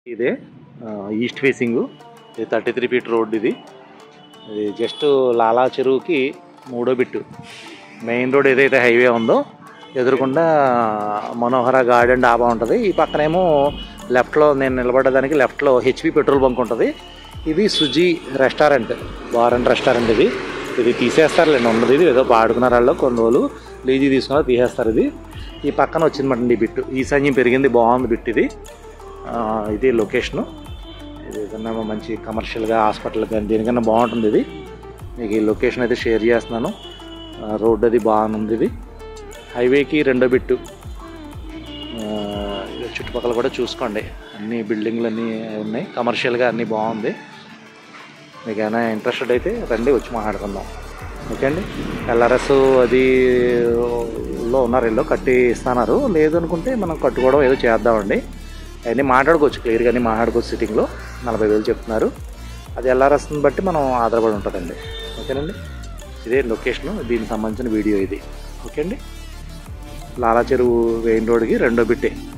ఇదే ఆ, east facing ఇది థర్టీ త్రీ ఫీట్ రోడ్ ఇది ఇది జస్ట్ లాలా చెరువుకి మూడో బిట్టు మెయిన్ రోడ్ ఏదైతే హైవే ఉందో ఎదురుకుండా మనోహర గార్డెన్ డాబా ఉంటుంది ఈ పక్కనేమో లెఫ్ట్లో నేను నిలబడ్డదానికి లెఫ్ట్లో హెచ్పి పెట్రోల్ బంక్ ఉంటుంది ఇది Suji restaurant bar and restaurant ఇది ఇది తీసేస్తారులేండి ఉన్నది ఇది ఏదో పాడుకున్నారు వాళ్ళు కొన్ని రోజులు లీజీ తీసుకున్నారు తీసేస్తారు ఇది ఈ పక్కన వచ్చిందన్నమాట ఈ బిట్టు ఈ సంజయం పెరిగింది బాగుంది బిట్ ఇది ఆ, ఇది లొకేషను ఇది ఏదన్నా మంచి కమర్షియల్గా హాస్పిటల్ కానీ దేనికన్నా బాగుంటుంది ఇది మీకు ఈ లొకేషన్ అయితే షేర్ చేస్తున్నాను ఆ, రోడ్ అది బాగుంది ఇది హైవేకి రెండో బిట్టు ఆ, ఇది చుట్టుపక్కల కూడా చూసుకోండి అన్ని బిల్డింగ్లు అన్నీ ఉన్నాయి కమర్షియల్గా అన్నీ బాగుంది మీకు ఏమైనా ఇంట్రెస్టెడ్ అయితే రండి వచ్చి మాట్లాడుకుందాం ఓకే అండి ఎల్ఆర్ఎస్ అది లో ఉన్నారు ఇల్లు కట్టి ఇస్తున్నారు లేదు అనుకుంటే మనం కట్టుకోవడం ఏదో చేద్దామండి అవన్నీ మాట్లాడుకోవచ్చు క్లియర్గా అన్నీ మాట్లాడుకోవచ్చు సిట్టింగ్లో నలభై వేలు చెప్తున్నారు అది ఎల్ఆర్ఎస్ని బట్టి మనం ఆధారపడి ఉంటుందండి ఓకేనండి ఇదే లొకేషను దీనికి సంబంధించిన వీడియో ఇది ఓకే అండి లాలా చెరువు మెయిన్ రోడ్కి రెండో బిట్టే